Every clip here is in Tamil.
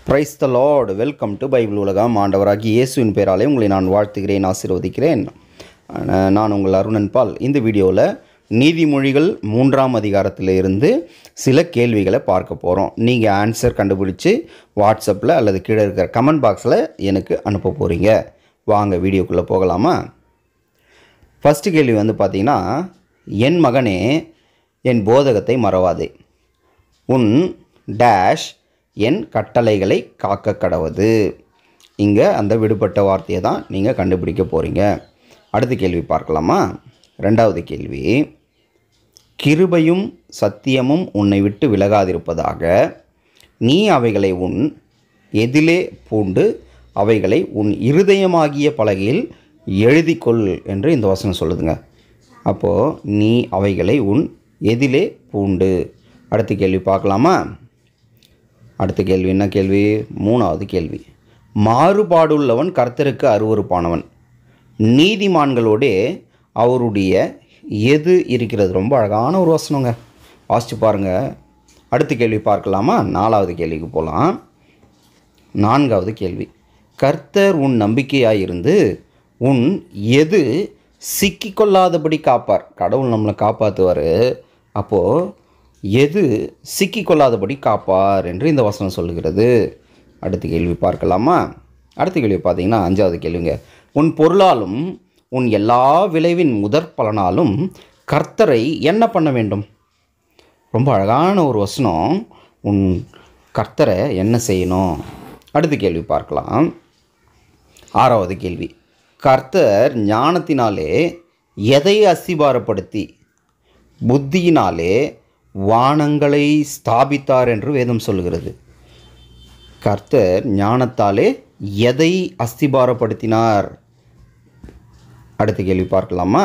price the lord welcome to Bible உலகம் ஆண்டவராகி இயேசுவின் பேராலே உங்களை நான் வாழ்த்துகிறேன் ஆசீர்வதிக்கிறேன் அஹ் நான் உங்கள் அருணன் பால் இந்த வீடியோவில் நீதிமொழிகள் மூன்றாம் அதிகாரத்தில் இருந்து சில கேள்விகளை பார்க்க போகிறோம் நீங்கள் ஆன்சர் கண்டுபிடிச்சு வாட்ஸ்அப்பில் அல்லது கீழே இருக்கிற கமெண்ட் பாக்ஸில் எனக்கு அனுப்ப போகிறீங்க வாங்க வீடியோக்குள்ளே போகலாமா ஃபஸ்ட்டு கேள்வி வந்து பார்த்தீங்கன்னா என் மகனே என் போதகத்தை மறவாதே உன் டேஷ் என் கட்டளைகளை காக்க கடவது இங்கே அந்த விடுபட்ட வார்த்தையை தான் நீங்கள் கண்டுபிடிக்க போகிறீங்க அடுத்த கேள்வி பார்க்கலாமா ரெண்டாவது கேள்வி கிருபையும் சத்தியமும் உன்னை விட்டு விலகாதிருப்பதாக நீ அவைகளை உன் எதிலே பூண்டு அவைகளை உன் இருதயமாகிய பலகையில் எழுதிக்கொள் என்று இந்த வசனம் சொல்லுதுங்க அப்போது நீ அவைகளை உன் எதிலே பூண்டு அடுத்த கேள்வி பார்க்கலாமா அடுத்த கேள்வி என்ன கேள்வி மூணாவது கேள்வி மாறுபாடுள்ளவன் கர்த்தருக்கு அருவருப்பானவன் நீதிமான்களோடே அவருடைய எது இருக்கிறது ரொம்ப அழகான ஒரு வசனங்க வாசித்து பாருங்கள் அடுத்த கேள்வி பார்க்கலாமா நாலாவது கேள்விக்கு போகலாம் நான்காவது கேள்வி கர்த்தர் உன் நம்பிக்கையாக இருந்து உன் எது சிக்கிக்கொள்ளாதபடி காப்பார் கடவுள் நம்மளை காப்பாற்றுவார் அப்போது எது சிக்கிக்கொள்ளாதபடி காப்பார் என்று இந்த வசனம் சொல்லுகிறது அடுத்த கேள்வி பார்க்கலாமா அடுத்த கேள்வி பார்த்தீங்கன்னா அஞ்சாவது கேள்விங்க உன் பொருளாலும் உன் எல்லா விளைவின் முதற் பலனாலும் கர்த்தரை என்ன பண்ண வேண்டும் ரொம்ப அழகான ஒரு வசனம் உன் கர்த்தரை என்ன செய்யணும் அடுத்த கேள்வி பார்க்கலாம் ஆறாவது கேள்வி கர்த்தர் ஞானத்தினாலே எதை அஸ்திபாரப்படுத்தி புத்தியினாலே வானங்களை ஸ்தாபித்தார் என்று வேதம் சொல்கிறது கர்த்தர் ஞானத்தாலே எதை அஸ்திபாரப்படுத்தினார் அடுத்த கேள்வி பார்க்கலாமா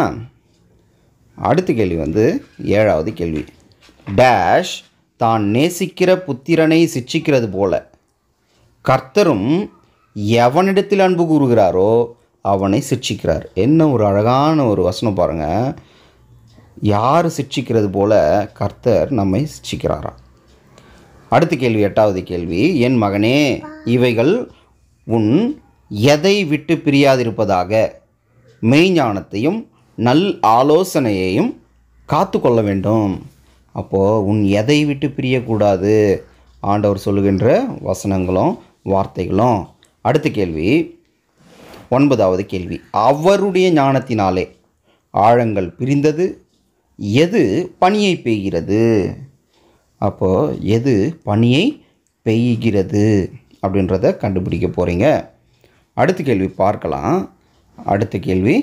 அடுத்த கேள்வி வந்து ஏழாவது கேள்வி டேஷ் தான் நேசிக்கிற புத்திரனை சிட்சிக்கிறது போல கர்த்தரும் எவனிடத்தில் அன்பு கூறுகிறாரோ அவனை சிட்சிக்கிறார் என்ன ஒரு அழகான ஒரு வசனம் பாருங்கள் யார் சிட்சிக்கிறது போல கர்த்தர் நம்மை சிட்சிக்கிறாரா அடுத்த கேள்வி எட்டாவது கேள்வி என் மகனே இவைகள் உன் எதை விட்டு பிரியாதிருப்பதாக மெய்ஞானத்தையும் நல் ஆலோசனையையும் காத்து கொள்ள வேண்டும் அப்போது உன் எதை விட்டு பிரியக்கூடாது ஆண்டவர் சொல்லுகின்ற வசனங்களும் வார்த்தைகளும் அடுத்த கேள்வி ஒன்பதாவது கேள்வி அவருடைய ஞானத்தினாலே ஆழங்கள் பிரிந்தது எது பனியை பெய்கிறது அப்போது எது பனியை பெய்கிறது அப்படின்றத கண்டுபிடிக்க போகிறீங்க அடுத்த கேள்வி பார்க்கலாம் அடுத்த கேள்வி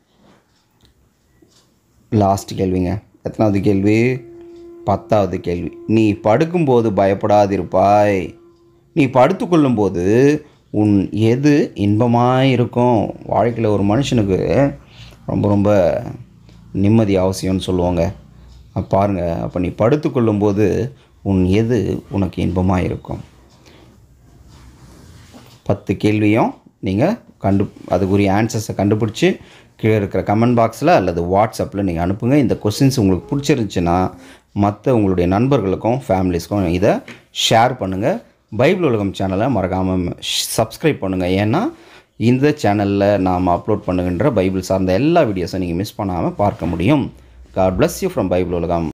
லாஸ்ட் கேள்விங்க எத்தனாவது கேள்வி பத்தாவது கேள்வி நீ படுக்கும்போது பயப்படாதிருப்பாய் நீ படுத்துக்கொள்ளும்போது உன் எது இன்பமாக இருக்கும் வாழ்க்கையில் ஒரு மனுஷனுக்கு ரொம்ப ரொம்ப நிம்மதி அவசியம்னு சொல்லுவாங்க அப்ப பாருங்க அப்போ நீ படுத்துக்கொள்ளும்போது உன் எது உனக்கு இன்பமாக இருக்கும் பத்து கேள்வியும் நீங்கள் கண்டு அதுக்குரிய ஆன்சர்ஸை கண்டுபிடிச்சி கீழே இருக்கிற கமெண்ட் பாக்ஸில் அல்லது வாட்ஸ்அப்பில் நீங்கள் அனுப்புங்க இந்த கொஸ்டின்ஸ் உங்களுக்கு பிடிச்சிருந்துச்சுன்னா மற்ற உங்களுடைய நண்பர்களுக்கும் ஃபேமிலிஸ்க்கும் இதை ஷேர் பண்ணுங்கள் பைபிள் உலகம் சேனலை மறக்காமல் சப்ஸ்கிரைப் பண்ணுங்கள் ஏன்னா இந்த சேனலில் நாம் அப்லோட் பண்ணுகின்ற பைபிள் சார்ந்த எல்லா வீடியோஸும் நீங்கள் மிஸ் பண்ணாமல் பார்க்க முடியும் God bless you from Bible உலகம்